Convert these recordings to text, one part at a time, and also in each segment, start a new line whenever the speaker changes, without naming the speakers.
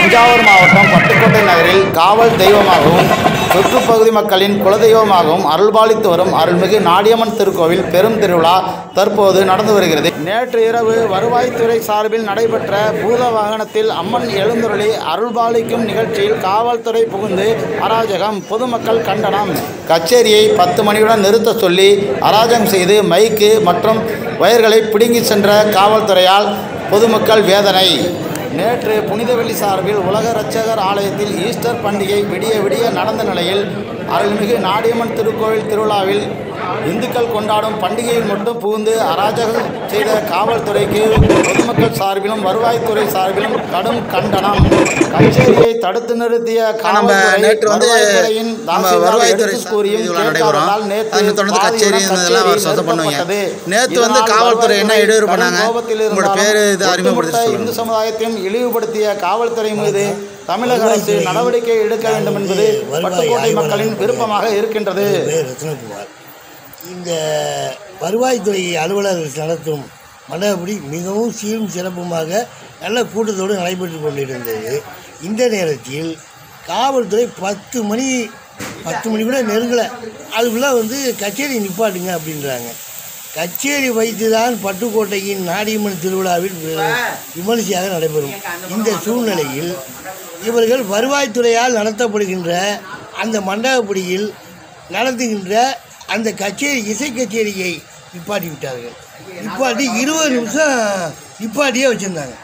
தஞ்சாவூர் மாவட்டம் பட்டுக்கோட்டை நகரில் காவல் தெய்வமாகவும் சுற்றுப்பகுதி மக்களின் குலதெய்வமாகவும் அருள்பாலித்து வரும் அருள்மிகு நாடியம்மன் திருக்கோவில் பெரும் திருவிழா தற்போது நடந்து வருகிறது நேற்று இரவு வருவாய்த்துறை சார்பில் நடைபெற்ற பூத வாகனத்தில் அம்மன் எழுந்துருளி அருள்பாலிக்கும் நிகழ்ச்சியில் காவல்துறை புகுந்து அராஜகம் பொதுமக்கள் கண்டனம் கச்சேரியை பத்து மணியுடன் நிறுத்த சொல்லி அராஜகம் செய்து மைக்கு மற்றும் வயர்களை பிடுங்கி சென்ற காவல்துறையால் பொதுமக்கள் வேதனை நேற்று புனிதவெள்ளி சார்பில் உலக இரட்சகர் ஆலயத்தில் ஈஸ்டர் பண்டிகை விடிய விடிய நடந்த நிலையில் அருள்மிகு நாடியம்மன் திருக்கோவில் திருவிழாவில் இந்துக்கள் கொண்டாடும் பண்டிகையில் மட்டும் புகுந்து அராஜகம் செய்த காவல்துறைக்கு பொதுமக்கள் சார்பிலும் வருவாய்த்துறை சார்பிலும் கடும் கண்டனம் கச்சேரியை தடுத்து நிறுத்திய
நம்ம
காவல்துறை
நேற்று வந்து
வருவாய்த்துறையின்
நம்ம
தாசில்தார்
வருவாய்த்துறை
எடுத்துக் கூறியும்
இதுல நடைபெறும்
கேட்காததால் நேற்று
அதை தொடர்ந்து கச்சேரி
பாதியுடன்
இதெல்லாம் அவர் சொந்தம் பண்ணுவாங்க
நிறுத்தப்பட்டது.
நேற்று வந்து
இதனால்
காவல்துறை என்ன
வருவாய்த்துறை
இடையூறு
கடும்
பண்ணாங்க
கோபத்தில்
உங்களோட
இருந்தாலும்
பேர் இது
ஒட்டுமொத்த
அறிமுகப்படுத்தி
இந்து
சொல்லுங்க
சமுதாயத்தையும் இழிவுபடுத்திய காவல்துறை மீது தமிழக அரசு
வருவாய்த்துறை
நடவடிக்கை எடுக்க வேண்டும் என்பது
வருவாய்
பட்டுக்கோட்டை
ஆய்வாளர்
மக்களின் விருப்பமாக இருக்கின்றது
பேர் ரத்னகுமார் இந்த வருவாய்த்துறை அலுவலர்கள் நடத்தும் மண்டபப்படி மிகவும் சீரும் சிறப்புமாக நல்ல கூட்டத்தோடு நடைபெற்று கொண்டிருந்தது இந்த நேரத்தில் காவல்துறை பத்து மணி பத்து மணி கூட நெருங்கலை அதுக்குள்ளே வந்து கச்சேரி நிப்பாட்டுங்க அப்படின்றாங்க கச்சேரி வைத்து தான் பட்டுக்கோட்டையின் நாடியம்மன் திருவிழாவில் வி- விமரிசையாக நடைபெறும் இந்த சூழ்நிலையில் இவர்கள் வருவாய்த்துறையால் நடத்தப்படுகின்ற அந்த மண்டபப்படியில் நடத்துகின்ற அந்த கச்சேரி இசை கச்சேரியை நிப்பாட்டி விட்டார்கள் நிப்பாட்டி இருபது நிமிஷம் நிப்பாட்டியே வச்சுருந்தாங்க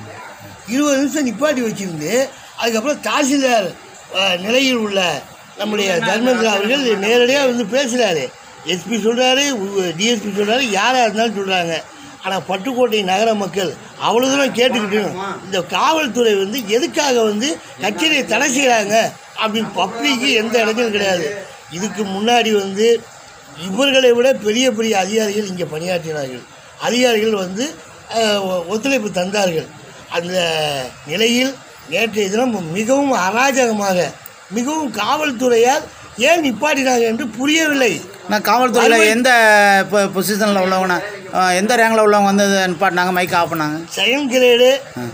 இருபது நிமிஷம் நிப்பாட்டி வச்சிருந்து அதுக்கப்புறம் தாசில்தார் அஹ், நிலையில் உள்ள நம்முடைய தர்மேந்திரா அவர்கள் நேரடியாக வந்து பேசுகிறாரு எஸ்பி சொல்கிறாரு டிஎஸ்பி சொல்கிறாரு யாராக இருந்தாலும் சொல்கிறாங்க ஆனால் பட்டுக்கோட்டை நகர மக்கள் அவ்வளோ தூரம் கேட்டுக்கிட்டு இந்த காவல்துறை வந்து எதுக்காக வந்து கச்சேரியை தடை செய்கிறாங்க அப்படின்னு பப்ளிக்கு எந்த இடங்களும் கிடையாது இதுக்கு முன்னாடி வந்து இவர்களை விட பெரிய பெரிய அதிகாரிகள் இங்கே பணியாற்றினார்கள் அதிகாரிகள் வந்து அஹ், ஒ- ஒத்துழைப்பு தந்தார்கள் அந்த நிலையில் நேற்றைய தினம் மிகவும் அராஜகமாக மிகவும் காவல்துறையால் ஏன் நிப்பாட்டினாங்க என்று புரியவில்லை
நான் காவல்துறையில்
வருவாய்-
எந்த பொசிஷனில் உள்ளவங்க எந்த ரேங்கில் உள்ளவங்க வந்து நிப்பாட்டினாங்க மைக் ஆஃப் பண்ணாங்க
செகண்ட் கிரேடு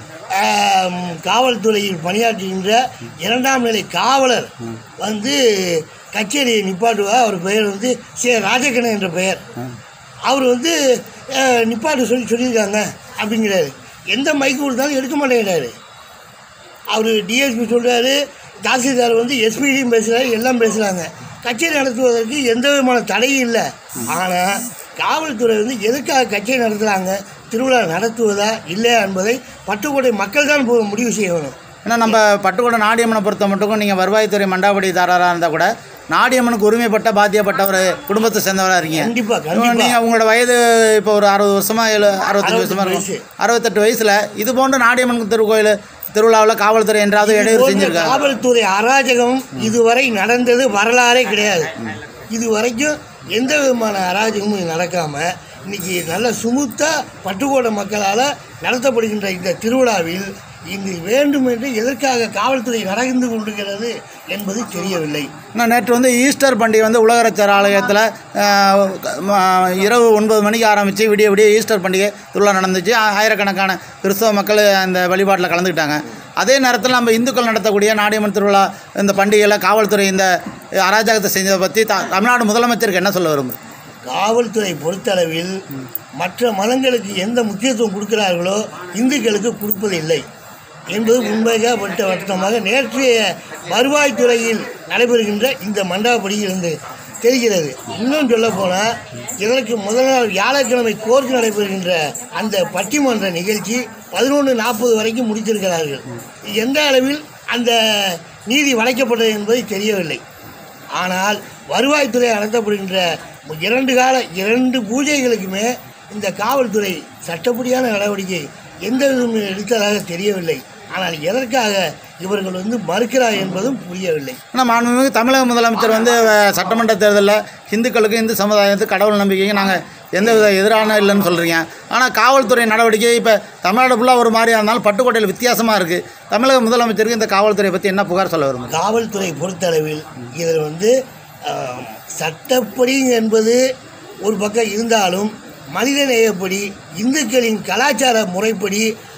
ஆம், காவல்துறையில் பணியாற்றுகின்ற இரண்டாம் நிலை காவலர் வந்து கச்சேரியை நிப்பாட்டுவார் அவர் பெயர் வந்து சே ராஜகண்ணன் என்ற பெயர் அவர் வந்து அஹ், நிப்பாட்ட சொல்லி சொல்லியிருக்காங்க அப்படிங்கிறாரு எந்த மைக்கு கொடுத்தாலும் எடுக்க மாட்டேங்கிறாரு அவர் டிஎஸ்பி சொல்கிறாரு தாசில்தார் வந்து எஸ்பிடியும் பேசுகிறாரு எல்லாம் பேசுகிறாங்க கச்சேரி நடத்துவதற்கு எந்த விதமான தடையும் இல்லை ஆனால் காவல்துறை வந்து எதுக்காக கச்சேரி நடத்துகிறாங்க திருவிழா நடத்துவதா இல்லையா என்பதை பட்டுக்கோட்டை மக்கள் தான் பு- முடிவு செய்யணும்
ஏன்னா நம்ம பட்டுக்கோட்டை நாடியம்மனை பொறுத்த மட்டும் நீங்கள் வருவாய்த்துறை மண்டாபடிதாரராக இருந்தால் கூட நாடியம்மனுக்கு உரிமைப்பட்ட பாத்தியப்பட்ட ஒரு குடும்பத்தை சேர்ந்தவராக இருக்கீங்க
கண்டிப்பா, கண்டிப்பா.
நீங்கள் உங்களோட வயது இப்போ ஒரு அறுபது வருஷமா ஏழு அறுபத்தஞ்சு வருஷமா
அறுபத்தெட்டு
இருக்கும் அறுபத்தெட்டு வயசில் இது போன்ற நாடியம்மன் திருக்கோயில் திருவிழாவில் காவல்துறை என்றாவது இடையூறு
போன்ற
செஞ்சிருக்காங்க
காவல்துறை அராஜகம் இதுவரை நடந்தது வரலாறே கிடையாது இது வரைக்கும் எந்த விதமான அராஜகமும் நடக்காம இன்னைக்கு நல்ல சுமுத்தா பட்டுக்கோட்டை மக்களால் நடத்தப்படுகின்ற இந்த திருவிழாவில் இங்கு வேண்டும் என்று எதற்காக காவல்துறை நடந்து கொண்டிருக்கிறது என்பது தெரியவில்லை
நான் நேற்று வந்து ஈஸ்டர் பண்டிகை வந்து உலகரச்சர் ஆலயத்தில் இரவு ஒன்பது மணிக்கு ஆரம்பித்து விடிய விடிய ஈஸ்டர் பண்டிகை திருவிழா நடந்துச்சு ஆ- ஆயிரக்கணக்கான கிறிஸ்தவ மக்கள் அந்த வழிபாட்டில் கலந்துக்கிட்டாங்க அதே நேரத்தில் நம்ம இந்துக்கள் நடத்தக்கூடிய நாடியம்மன் திருவிழா இந்த பண்டிகையில் காவல்துறை இந்த அராஜகத்தை செஞ்சதை பற்றி த தமிழ்நாடு முதலமைச்சருக்கு என்ன சொல்ல விரும்புது
காவல்துறை பொறுத்தளவில் மற்ற மதங்களுக்கு எந்த முக்கியத்துவம் கொடுக்கிறார்களோ இந்துக்களுக்கு கொடுப்பதில்லை என்பது உண்மையாகப்பட்ட வருத்தமாக நேற்றைய வருவாய்த்துறையில் நடைபெறுகின்ற இந்த மண்டபப்படியிலிருந்து தெரிகிறது இன்னும் சொல்ல போனால் இதற்கு முதல் நாள் வியாழக்கிழமை கோர்ட்டு நடைபெறுகின்ற அந்த பட்டிமன்ற நிகழ்ச்சி பதினொன்று நாற்பது வரைக்கும் முடித்திருக்கிறார்கள் எந்த அளவில் அந்த நீதி வளைக்கப்பட்டது என்பது தெரியவில்லை ஆனால் வருவாய்த்துறை நடத்தப்படுகின்ற இரண்டு கால இரண்டு பூஜைகளுக்குமே இந்த காவல்துறை சட்டப்படியான நடவடிக்கை எந்த விதமும் எடுத்ததாக தெரியவில்லை ஆனால் எதற்காக இவர்கள் வந்து மறுக்கிறார் என்பதும் புரியவில்லை
ஆனால் மாண்புமிகு தமிழக முதலமைச்சர் வந்து அஹ், சட்டமன்ற தேர்தலில் இந்துக்களுக்கு இந்து சமுதாயத்துக்கு கடவுள் நம்பிக்கைக்கு நாங்கள் எந்த வித எதிரான இல்லைன்னு சொல்கிறீங்க ஆனால் காவல்துறை நடவடிக்கை இப்போ தமிழ்நாடு ஃபுல்லாக ஒரு மாதிரியாக இருந்தாலும் பட்டுக்கோட்டையில் வித்தியாசமாக இருக்குது தமிழக முதலமைச்சருக்கு இந்த காவல்துறையை பற்றி என்ன புகார் சொல்ல விரும்புகிறேன்
காவல்துறை பொறுத்தளவில் இதில் வந்து ஆம், சட்டப்படி என்பது ஒரு பக்கம் இருந்தாலும் மனிதநேயப்படி இந்துக்களின் கலாச்சார முறைப்படி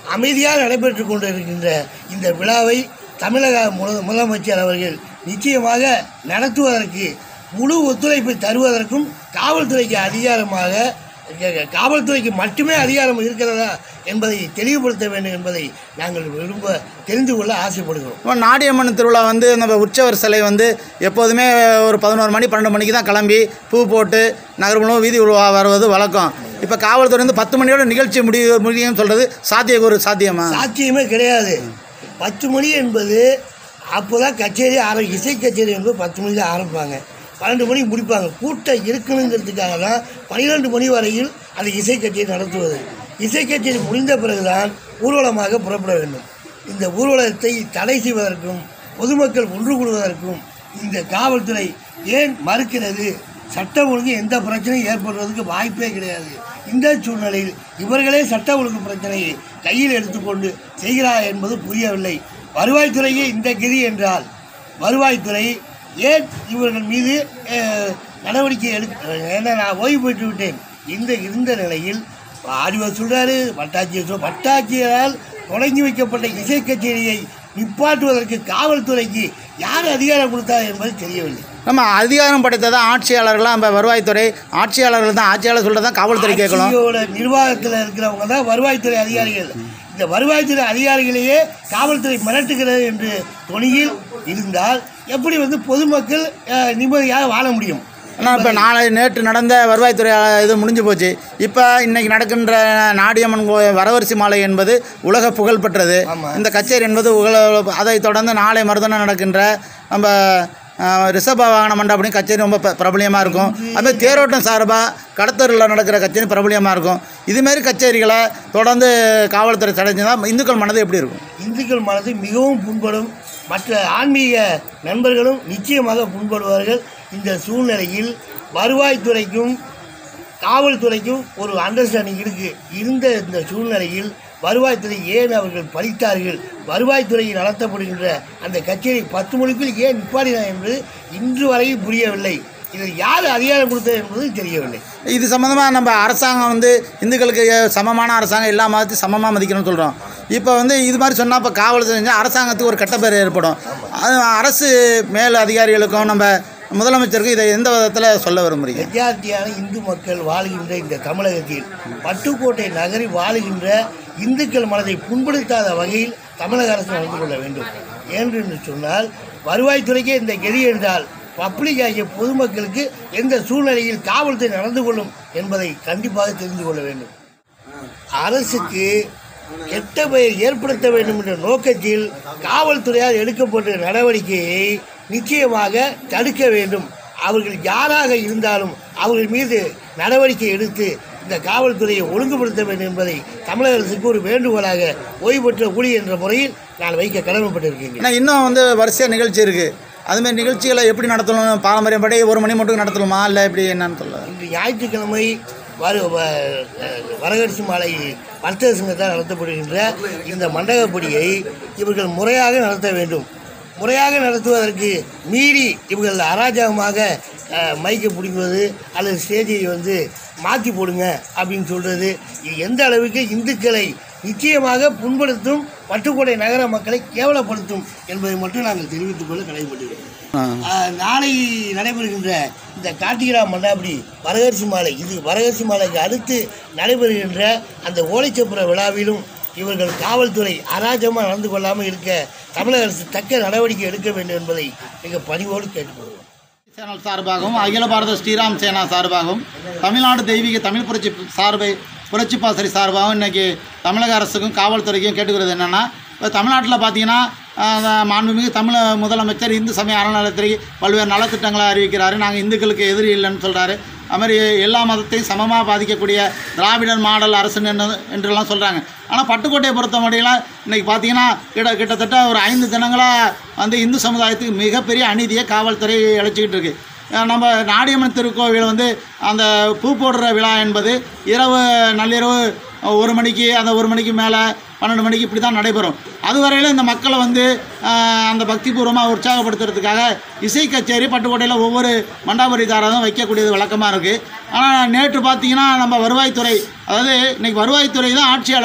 அமைதியாக நடைபெற்று கொண்டிருக்கின்ற இந்த விழாவை தமிழக முத- முதலமைச்சர் அவர்கள் நிச்சயமாக நடத்துவதற்கு முழு ஒத்துழைப்பை தருவதற்கும் காவல்துறைக்கு அதிகாரமாக க- காவல்துறைக்கு மட்டுமே அதிகாரம் இருக்கிறதா என்பதை தெளிவுபடுத்த வேண்டும் என்பதை நாங்கள் விரும்ப தெரிந்து கொள்ள ஆசைப்படுகிறோம்
இப்போ நாடியம்மன் திருவிழா வந்து நம்ம உற்சவர் சிலை வந்து எப்போதுமே ஒரு பதினோரு மணி பன்னெண்டு மணிக்கு தான் கிளம்பி பூ போட்டு நகர் முழுவதும் வீதி உருவா வருவது வழக்கம் இப்போ காவல்துறை வந்து பத்து மணியோட நிகழ்ச்சி முடிவு முடியும்னு சொல்கிறது சாத்தியக்கூறு சாத்தியமா
சாத்தியமே கிடையாது பத்து மணி என்பது அப்போ தான் கச்சேரி ஆரம் இசை கச்சேரி என்பது பத்து மணிக்கு ஆரம்பிப்பாங்க பன்னெண்டு மணிக்கு முடிப்பாங்க கூட்டம் இருக்கணுங்கிறதுக்காக தான் பன்னிரெண்டு மணி வரையில் அந்த இசை கச்சேரி நடத்துவது இசை கச்சேரி முடிந்த பிறகுதான் ஊர்வலமாக புறப்பட வேண்டும் இந்த ஊர்வலத்தை தடை செய்வதற்கும் பொதுமக்கள் ஒன்று கூடுவதற்கும் இந்த காவல்துறை ஏன் மறுக்கிறது சட்டம் ஒழுங்கு எந்த பிரச்சனையும் ஏற்படுறதுக்கு வாய்ப்பே கிடையாது இந்த சூழ்நிலையில் இவர்களே சட்ட ஒழுங்கு பிரச்சனையை கையில் எடுத்துக்கொண்டு செய்கிறார் என்பது புரியவில்லை வருவாய்த்துறையே இந்த கதி என்றால் வருவாய்த்துறை ஏன் இவர்கள் மீது அஹ், நடவடிக்கை எடுக்க ஏன்னா நான் ஓய்வு பெற்று விட்டேன் இந்த இருந்த நிலையில் ஆடிவர் சொல்கிறாரு வட்டாட்சியர் சொல் வட்டாட்சியரால் தொடங்கி வைக்கப்பட்ட இசை கச்சேரியை நிப்பாட்டுவதற்கு காவல்துறைக்கு யார் அதிகாரம் கொடுத்தார் என்பது தெரியவில்லை
நம்ம அதிகாரம் படைத்ததான் ஆட்சியாளர்களாக நம்ம வருவாய்த்துறை ஆட்சியாளர்கள் தான் ஆட்சியாளர் சொல்கிறது தான் காவல்துறை கேட்கணும்
ஆட்சியோட நிர்வாகத்தில் இருக்கிறவங்க தான் வருவாய்த்துறை அதிகாரிகள் இந்த வருவாய்த்துறை அதிகாரிகளையே காவல்துறை மிரட்டுகிறது என்று துணியில் இருந்தால் எப்படி வந்து பொதுமக்கள் அஹ், நிம்மதியாக வாழ முடியும்
ஆனால் இப்போ நாளை நேற்று நடந்த வருவாய்த்துறை அஹ், இது முடிஞ்சு போச்சு இப்போ இன்னைக்கு நடக்கின்ற நாடியம்மன் கோ வரவரிசி மாலை என்பது உலக புகழ் பெற்றது
ஆமா.
இந்த கச்சேரி என்பது உலக அதை தொடர்ந்து நாளை மறுதினம் நடக்கின்ற நம்ம அஹ், ரிஷப வாகன மண்டபம் கச்சேரி ரொம்ப ப- பிரபலியமாக இருக்கும் அதுமாதிரி தேரோட்டம் சார்பாக கடத்தூரில் நடக்கிற கச்சேரி பிரபலியமாக இருக்கும் இதுமாரி கச்சேரிகளை தொடர்ந்து காவல்துறை தடைச்சுன்னா இந்துக்கள் மனது எப்படி இருக்கும்
இந்துக்கள் மனது மிகவும் புண்படும் மற்ற ஆன்மீக நண்பர்களும் நிச்சயமாக புண்படுவார்கள் இந்த சூழ்நிலையில் வருவாய்த்துறைக்கும் காவல்துறைக்கும் ஒரு அண்டர்ஸ்டாண்டிங் இருக்கு இருந்த இந்த சூழ்நிலையில் வருவாய்த்துறை ஏன் அவர்கள் பழித்தார்கள் வருவாய்த்துறையில் நடத்தப்படுகின்ற அந்த கச்சேரி பத்து மணிக்குள் ஏன் நிப்பாடினார் என்பது இன்று வரையும் புரியவில்லை இதில் யார் அதிகாரம் கொடுத்தது என்பது தெரியவில்லை
இது சம்மந்தமாக நம்ம அரசாங்கம் வந்து இந்துக்களுக்கு சமமான அரசாங்கம் எல்லா மதத்தையும் சமமாக மதிக்கணும்னு சொல்கிறோம் இப்போ வந்து இது மாதிரி சொன்னால் இப்போ காவல் செஞ்சால் அரசாங்கத்துக்கு ஒரு கெட்ட ஏற்படும் அது அரசு மேல் அதிகாரிகளுக்கும் நம்ம முதலமைச்சருக்கும் இதை எந்த விதத்தில் சொல்ல விரும்புகிறீங்க
மெஜாரிட்டியான இந்து மக்கள் வாழ்கின்ற இந்த தமிழகத்தில் பட்டுக்கோட்டை நகரில் வாழுகின்ற இந்துக்கள் மனதை புண்படுத்தாத வகையில் தமிழக அரசு நடந்து கொள்ள வேண்டும் ஏன்று என்று சொன்னால் வருவாய்த்துறைக்கே இந்த கெதி என்றால் பப்ளிக் ஆகிய பொதுமக்களுக்கு எந்த சூழ்நிலையில் காவல்துறை நடந்து கொள்ளும் என்பதை கண்டிப்பாக தெரிந்து கொள்ள வேண்டும் அரசுக்கு கெட்ட பெயர் ஏற்படுத்த வேண்டும் என்ற நோக்கத்தில் காவல்துறையால் எடுக்கப்பட்ட நடவடிக்கையை நிச்சயமாக தடுக்க வேண்டும் அவர்கள் யாராக இருந்தாலும் அவர்கள் மீது நடவடிக்கை எடுத்து இந்த காவல்துறையை ஒழுங்குபடுத்த வேண்டும் என்பதை தமிழக அரசுக்கு ஒரு வேண்டுகோளாக ஓய்வு பெற்ற ஊழியர் என்ற முறையில் நான் வைக்க கடமைப்பட்டிருக்கேன்
ஏன்னா இன்னும் வந்து வரிசையாக நிகழ்ச்சி இருக்குது அதுமாதிரி நிகழ்ச்சிகளை எப்படி நடத்தணும் பாரம்பரியப்படி ஒரு மணி மட்டும் நடத்தணுமா இல்லை எப்படி என்னன்னு சொல்ல
இன்று ஞாயிற்றுக்கிழமை வரு வ- வரகரிசி மாலை வர்த்தக சங்கத்தால் நடத்தப்படுகின்ற இந்த மண்டகப்படியை இவர்கள் முறையாக நடத்த வேண்டும் முறையாக நடத்துவதற்கு மீறி இவர்கள் அராஜகமாக அஹ், மைக்கை பிடிங்குவது அல்லது ஸ்டேஜை வந்து மாற்றி போடுங்க அப்படின்னு சொல்கிறது இது எந்த அளவுக்கு இந்துக்களை நிச்சயமாக புண்படுத்தும் பட்டுக்கோட்டை நகர மக்களை கேவலப்படுத்தும் என்பதை மட்டும் நாங்கள் தெரிவித்துக் கொள்ள கடமைப்பட்டுகிறோம் ஆஹ் நாளை நடைபெறுகின்ற இந்த காட்டிகிரா மண்டாபடி வரகரிசி மாலை இது வரகரிசி மாலைக்கு அடுத்து நடைபெறுகின்ற அந்த ஓலைச்சப்புற விழாவிலும் இவர்கள் காவல்துறை அராஜகமாக நடந்து கொள்ளாமல் இருக்க தமிழக அரசு தக்க நடவடிக்கை எடுக்க வேண்டும் என்பதை மிக பணிவோடு கேட்டுக்கொள்கிறோம்
சேனல் சார்பாகவும் அகில பாரத ஸ்ரீராம் சேனா சார்பாகவும் தமிழ்நாடு தெய்வீக தமிழ் புரட்சி சார்பை புரட்சி பாசறை சார்பாகவும் இன்றைக்கி தமிழக அரசுக்கும் காவல்துறைக்கும் கேட்டுக்கிறது என்னென்னா இப்போ தமிழ்நாட்டில் பார்த்தீங்கன்னா ஆஹ், மாண்புமிகு தமிழ் முதலமைச்சர் இந்து சமய அறநிலையத்துறை பல்வேறு நலத்திட்டங்களை அறிவிக்கிறாரு நாங்கள் இந்துக்களுக்கு எதிரி இல்லைன்னு சொல்கிறாரு அதுமாதிரி எல்லா மதத்தையும் சமமாக பாதிக்கக்கூடிய திராவிடர் மாடல் அரசு என்றெல்லாம் சொல்கிறாங்க ஆனால் பட்டுக்கோட்டையை பொறுத்த மட்டும் இன்றைக்கி பார்த்தீங்கன்னா கிட்ட கிட்டத்தட்ட ஒரு ஐந்து தினங்களாக வந்து இந்து சமுதாயத்துக்கு மிகப்பெரிய அநீதியை காவல்துறை இழைச்சிக்கிட்டு இருக்கு அஹ் நம்ம நாடியம்மன் திருக்கோவில் வந்து அந்த பூ போடுற விழா என்பது இரவு நள்ளிரவு ஒரு மணிக்கு அந்த ஒரு மணிக்கு மேலே பன்னெண்டு மணிக்கு இப்படி தான் நடைபெறும் அதுவரையில் இந்த மக்களை வந்து அஹ், அந்த பக்திபூர்வமாக உற்சாகப்படுத்துறதுக்காக இசை கச்சேரி பட்டுக்கோட்டையில் ஒவ்வொரு மண்டாபரிதாரரும் வைக்கக்கூடியது வழக்கமாக இருக்குது ஆனால் நேற்று பார்த்தீங்கன்னா நம்ம வருவாய்த்துறை அதாவது இன்னைக்கு வருவாய்த்துறை தான் ஆட்சியாளர்கள்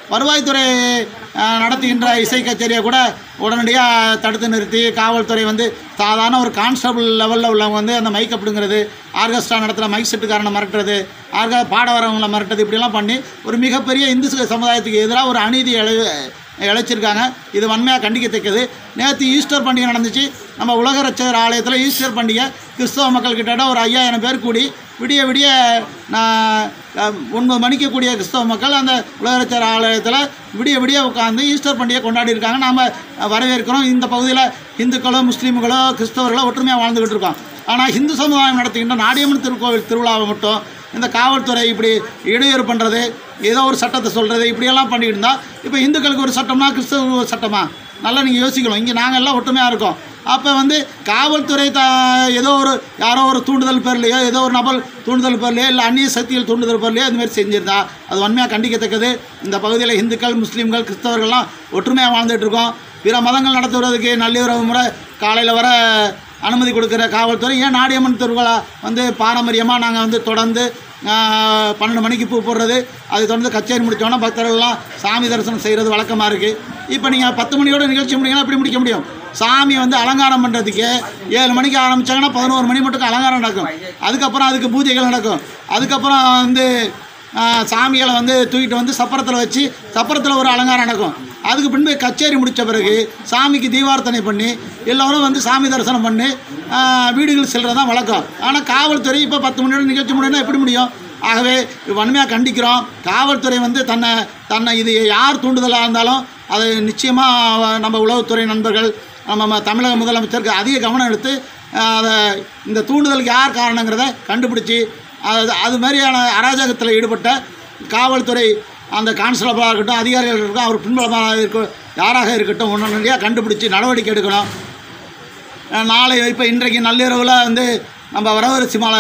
வருவாய்த்துறை அஹ், நடத்துகின்ற இசை கச்சேரியை கூட உடனடியாக தடுத்து நிறுத்தி காவல்துறை வந்து சாதாரண ஒரு கான்ஸ்டபிள் லெவலில் உள்ளவங்க வந்து அந்த மைக் அப்படிங்கிறது ஆர்கெஸ்ட்ரா நடத்துகிற மைக் செட்டுக்காரனை மிரட்டுறது ஆர்க பாட வரவங்களை மிரட்டுறது இப்படிலாம் பண்ணி ஒரு மிகப்பெரிய இந்து ச- சமுதாயத்துக்கு எதிராக ஒரு அநீதி இழை இழைச்சிருக்காங்க இது வன்மையாக கண்டிக்கத்தக்கது நேற்று ஈஸ்டர் பண்டிகை நடந்துச்சு நம்ம உலக ரட்சகர் ஆலயத்தில் ஈஸ்டர் பண்டிகை கிறிஸ்தவ மக்கள் கிட்ட ஒரு ஐயாயிரம் பேர் கூடி விடிய விடிய நான் அஹ், ஒன்பது மணிக்கு கூடிய கிறிஸ்தவ மக்கள் அந்த உலக ரட்சகர் ஆலயத்தில் விடிய விடிய உட்காந்து ஈஸ்டர் பண்டிகை கொண்டாடி இருக்காங்க நாம் வரவேற்கிறோம் இந்த பகுதியில் இந்துக்களோ முஸ்லீம்களோ கிறிஸ்தவர்களோ ஒற்றுமையாக வாழ்ந்துக்கிட்டு இருக்கோம் ஆனால் இந்து சமுதாயம் நடத்துகின்ற நாடியம்மன் திருக்கோவில் திருவிழாவை மட்டும் இந்த காவல்துறை இப்படி இடையூறு பண்ணுறது ஏதோ ஒரு சட்டத்தை சொல்கிறது இப்படியெல்லாம் பண்ணிட்டு இருந்தா இப்போ இந்துக்களுக்கு ஒரு சட்டமா கிறிஸ்தவருக்கு ஒரு சட்டமா நல்லா நீங்கள் யோசிக்கணும் இங்கே நாங்கள் எல்லாம் ஒற்றுமையாக இருக்கோம் அப்போ வந்து காவல்துறை த ஏதோ ஒரு யாரோ ஒரு தூண்டுதல் பேர்லையோ ஏதோ ஒரு நபர் தூண்டுதல் பேர்லையோ இல்லை அந்நிய சக்திகள் தூண்டுதல் பேர்லையோ இந்த மாதிரி செஞ்சிருந்தா அது வன்மையாக கண்டிக்கத்தக்கது இந்த பகுதியில் இந்துக்கள் முஸ்லீம்கள் கிறிஸ்தவர்கள்லாம் ஒற்றுமையாக வாழ்ந்துட்டு இருக்கோம் பிற மதங்கள் நடத்துவதற்கு நல்லுறவு முறை காலையில் வர அனுமதி கொடுக்குற காவல்துறை ஏன் நாடியம்மன் திருவிழா வந்து பாரம்பரியமாக நாங்கள் வந்து தொடர்ந்து ஆஹ், பன்னெண்டு மணிக்கு பூ போடுறது அது தொடர்ந்து கச்சேரி முடித்தோன்னா பக்தர்கள்லாம் சாமி தரிசனம் செய்கிறது வழக்கமாக இருக்குது இப்போ நீங்கள் பத்து மணியோட நிகழ்ச்சி முடிங்கன்னா எப்படி முடிக்க முடியும் சாமி வந்து அலங்காரம் பண்ணுறதுக்கு ஏழு மணிக்கு ஆரம்பித்தாங்கன்னா பதினோரு மணி மட்டும் அலங்காரம் நடக்கும் அதுக்கப்புறம் அதுக்கு பூஜைகள் நடக்கும் அதுக்கப்புறம் வந்து ஆஹ், சாமிகளை வந்து தூக்கிட்டு வந்து சப்பரத்தில் வச்சு சப்பரத்தில் ஒரு அலங்காரம் நடக்கும் அதுக்கு பின்பு கச்சேரி முடித்த பிறகு சாமிக்கு தீபார்த்தனை பண்ணி எல்லோரும் வந்து சாமி தரிசனம் பண்ணி ஆஹ், வீடுகள் செல்கிறது தான் வழக்கம் ஆனால் காவல்துறை இப்போ பத்து மணியோட நிகழ்ச்சி முடியும்னா எப்படி முடியும் ஆகவே வன்மையாக கண்டிக்கிறோம் காவல்துறை வந்து தன்னை தன்னை இது யார் தூண்டுதலாக இருந்தாலும் அது நிச்சயமாக நம்ம உளவுத்துறை நண்பர்கள் நம்ம ம- தமிழக முதலமைச்சருக்கு அதிக கவனம் எடுத்து ஆஹ், அதை இந்த தூண்டுதலுக்கு யார் காரணங்கிறத கண்டுபிடிச்சி அது அது மாதிரியான அராஜகத்தில் ஈடுபட்ட காவல்துறை அந்த கான்ஸ்டபிளாக இருக்கட்டும் அதிகாரிகள் இருக்கட்டும் அவர் பின்பலமாக இருக்க யாராக இருக்கட்டும் உடனடியாக கண்டுபிடிச்சி நடவடிக்கை எடுக்கணும் அஹ் நாளை இப்போ இன்றைக்கு நள்ளிரவில் வந்து நம்ம வரவரிசி மாலை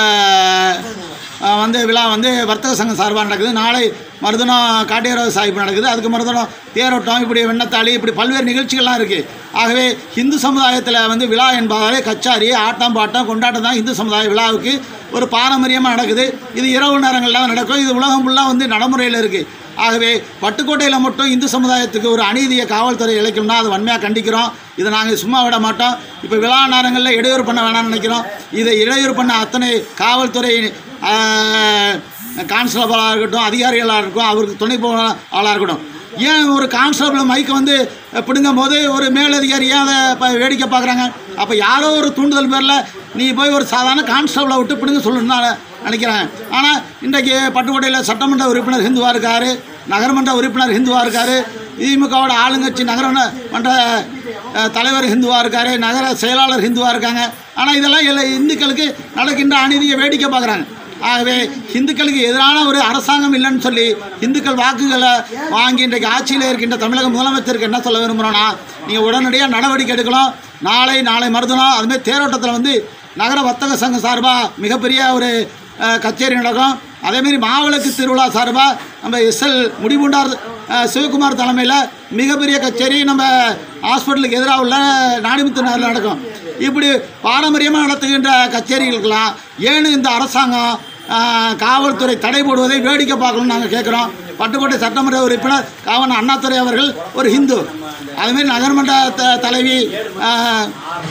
அஹ், வந்து விழா வந்து வர்த்தக சங்கம் சார்பாக நடக்குது நாளை மருதனம் காட்டியரவ சாஹிப் நடக்குது அதுக்கு மருதனம் தேரோட்டம் இப்படி வெண்ணத்தாளி இப்படி பல்வேறு நிகழ்ச்சிகள்லாம் இருக்குது ஆகவே இந்து சமுதாயத்தில் வந்து விழா என்பதாலே கச்சாரி ஆட்டம் பாட்டம் கொண்டாட்டம் தான் இந்து சமுதாய விழாவுக்கு ஒரு பாரம்பரியமாக நடக்குது இது இரவு நேரங்களில் தான் நடக்கும் இது உலகம் ஃபுல்லாக வந்து நடைமுறையில் இருக்குது ஆகவே பட்டுக்கோட்டையில் மட்டும் இந்து சமுதாயத்துக்கு ஒரு அநீதியை காவல்துறை இழைக்கணும்னா அது வன்மையாக கண்டிக்கிறோம் இதை நாங்கள் சும்மா விட மாட்டோம் இப்போ விழா நேரங்களில் இடையூறு பண்ண வேணாம்னு நினைக்கிறோம் இதை இடையூறு பண்ண அத்தனை காவல்துறை கான்ஸ்டபிளாக இருக்கட்டும் அதிகாரிகளாக இருக்கட்டும் அவருக்கு துணை போன ஆளாக இருக்கட்டும் ஏன் ஒரு கான்ஸ்டபிள் மைக்கை வந்து பிடுங்கும் போது ஒரு மேலதிகாரி ஏன் அதை இப்போ வேடிக்கை பார்க்குறாங்க அப்போ யாரோ ஒரு தூண்டுதல் பேரில் நீ போய் ஒரு சாதாரண கான்ஸ்டபிளை விட்டு பிடுங்க சொல்லணும்னு நான் நினைக்கிறேன் ஆனால் இன்றைக்கு பட்டுக்கோட்டையில் சட்டமன்ற உறுப்பினர் ஹிந்துவாக இருக்கார் நகரமன்ற உறுப்பினர் ஹிந்துவாக இருக்கார் திமுகவோட ஆளுங்கட்சி நகரமன்ற அஹ், தலைவர் ஹிந்துவாக இருக்கார் நகர செயலாளர் ஹிந்துவாக இருக்காங்க ஆனால் இதெல்லாம் எல்லா இந்துக்களுக்கு நடக்கின்ற அநீதியை வேடிக்கை பார்க்குறாங்க ஆகவே இந்துக்களுக்கு எதிரான ஒரு அரசாங்கம் இல்லைன்னு சொல்லி இந்துக்கள் வாக்குகளை வாங்கி இன்றைக்கு ஆட்சியில் இருக்கின்ற தமிழக முதலமைச்சருக்கு என்ன சொல்ல விரும்புகிறோன்னா நீங்கள் உடனடியாக நடவடிக்கை எடுக்கலாம் நாளை நாளை மறுதினம் அதுமாதிரி தேரோட்டத்தில் வந்து நகர வர்த்தக சங்கம் சார்பாக மிகப்பெரிய ஒரு அஹ், கச்சேரி நடக்கும் அதேமாரி மாவிளக்கு திருவிழா சார்பாக நம்ம எஸ்எல் முடிவுண்டார் அஹ், சிவகுமார் தலைமையில் மிகப்பெரிய கச்சேரி நம்ம ஹாஸ்பிட்டலுக்கு எதிராக உள்ள நாடிமுத்து நகரில் நடக்கும் இப்படி பாரம்பரியமாக நடத்துகின்ற கச்சேரிகளுக்கெல்லாம் ஏன்னு இந்த அரசாங்கம் ஆஹ், காவல்துறை தடை போடுவதை வேடிக்கை பார்க்கணும்னு நாங்கள் கேட்குறோம் பட்டுக்கோட்டை சட்டமன்ற உறுப்பினர் காவன் அண்ணாதுரை அவர்கள் ஒரு ஹிந்து அதுமாரி நகர்மன்ற த தலைவி ஆஹ்,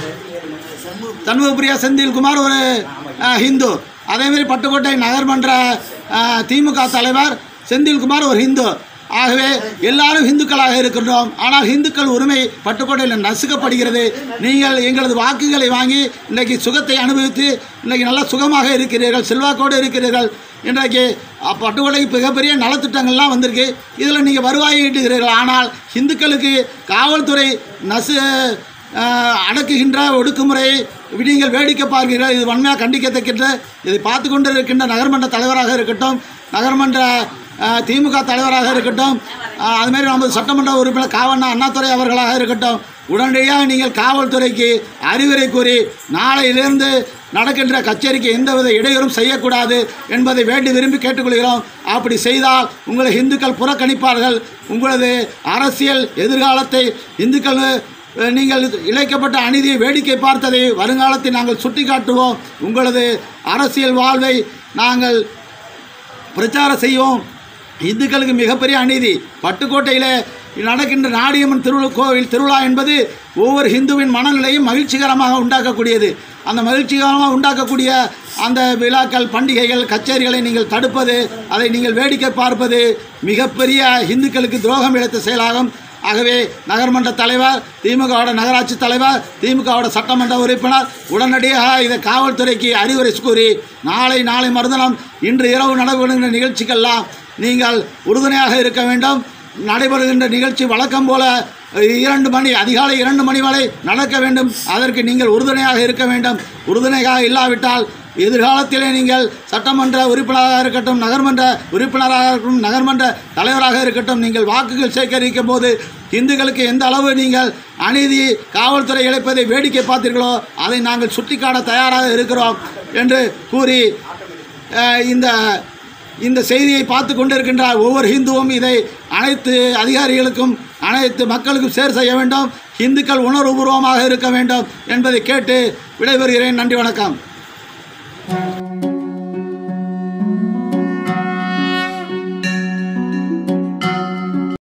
தன்மபுரியா செந்தில்குமார் ஒரு அஹ், ஹிந்து அதேமாரி பட்டுக்கோட்டை நகர்மன்ற அஹ், திமுக தலைவர் செந்தில்குமார் ஒரு ஹிந்து ஆகவே எல்லாரும் இந்துக்களாக இருக்கின்றோம் ஆனால் இந்துக்கள் உரிமை பட்டுக்கோட்டையில் நசுக்கப்படுகிறது நீங்கள் எங்களது வாக்குகளை வாங்கி இன்றைக்கு சுகத்தை அனுபவித்து இன்றைக்கி நல்லா சுகமாக இருக்கிறீர்கள் செல்வாக்கோடு இருக்கிறீர்கள் இன்றைக்கு அஹ், பட்டுக்கோட்டைக்கு மிகப்பெரிய நலத்திட்டங்கள்லாம் வந்திருக்கு இதில் நீங்கள் வருவாய் ஈட்டுகிறீர்கள் ஆனால் இந்துக்களுக்கு காவல்துறை நசு ஆஹ் அடக்குகின்ற ஒடுக்குமுறை நீங்கள் வேடிக்கை பார்க்கிறீர்கள் இது வன்மையாக கண்டிக்கத்தக்கின்ற இதை பார்த்து கொண்டு இருக்கின்ற நகர்மன்ற தலைவராக இருக்கட்டும் நகர்மன்ற ஆஹ், திமுக தலைவராக இருக்கட்டும் ஆஹ், அதுமாரி நமது சட்டமன்ற உறுப்பினர் காவண்ணா அண்ணாதுரை அவர்களாக இருக்கட்டும் உடனடியாக நீங்கள் காவல்துறைக்கு அறிவுரை கூறி நாளையிலிருந்து நடக்கின்ற கச்சேரிக்கு எந்தவித இடையூறும் செய்யக்கூடாது என்பதை வேண்டி விரும்பி கேட்டுக்கொள்கிறோம் அப்படி செய்தால் உங்களை இந்துக்கள் புறக்கணிப்பார்கள் உங்களது அரசியல் எதிர்காலத்தை இந்துக்கள் அஹ், நீங்கள் இழைக்கப்பட்ட அநீதியை வேடிக்கை பார்த்ததை வருங்காலத்தில் நாங்கள் சுட்டிக்காட்டுவோம் உங்களது அரசியல் வாழ்வை நாங்கள் பிரச்சாரம் செய்வோம் இந்துக்களுக்கு மிகப்பெரிய அநீதி பட்டுக்கோட்டையில் நடக்கின்ற நாடியம்மன் திருவிழா கோவில் திருவிழா என்பது ஒவ்வொரு ஹிந்துவின் மனநிலையும் மகிழ்ச்சிகரமாக உண்டாக்கக்கூடியது அந்த மகிழ்ச்சிகரமாக உண்டாக்கக்கூடிய அந்த விழாக்கள் பண்டிகைகள் கச்சேரிகளை நீங்கள் தடுப்பது அதை நீங்கள் வேடிக்கை பார்ப்பது மிகப்பெரிய இந்துக்களுக்கு துரோகம் இழைத்த செயலாகும் ஆகவே நகர்மன்ற தலைவர் திமுகவோட நகராட்சி தலைவர் திமுகவோட சட்டமன்ற உறுப்பினர் உடனடியாக இதை காவல்துறைக்கு அறிவுரை கூறி நாளை நாளை மறுதினம் இன்று இரவு நடைபெறுகின்ற நிகழ்ச்சிக்கெல்லாம் நீங்கள் உறுதுணையாக இருக்க வேண்டும் நடைபெறுகின்ற நிகழ்ச்சி வழக்கம் போல இரண்டு மணி அதிகாலை இரண்டு மணி வரை நடக்க வேண்டும் அதற்கு நீங்கள் உறுதுணையாக இருக்க வேண்டும் உறுதுணையாக இல்லாவிட்டால் எதிர்காலத்திலே நீங்கள் சட்டமன்ற உறுப்பினராக இருக்கட்டும் நகர்மன்ற உறுப்பினராக இருக்கட்டும் நகர்மன்ற தலைவராக இருக்கட்டும் நீங்கள் வாக்குகள் சேகரிக்கும் போது இந்துக்களுக்கு எந்த அளவு நீங்கள் அநீதி காவல்துறை இழைப்பதை வேடிக்கை பார்த்தீர்களோ அதை நாங்கள் சுட்டிக்காட்ட தயாராக இருக்கிறோம் என்று கூறி அஹ், இந்த இந்த செய்தியை பார்த்து கொண்டிருக்கின்ற ஒவ்வொரு ஹிந்துவும் இதை அனைத்து அதிகாரிகளுக்கும் அனைத்து மக்களுக்கும் சேர் செய்ய வேண்டும் இந்துக்கள் உணர்வுபூர்வமாக இருக்க வேண்டும் என்பதை கேட்டு விடைபெறுகிறேன் நன்றி வணக்கம்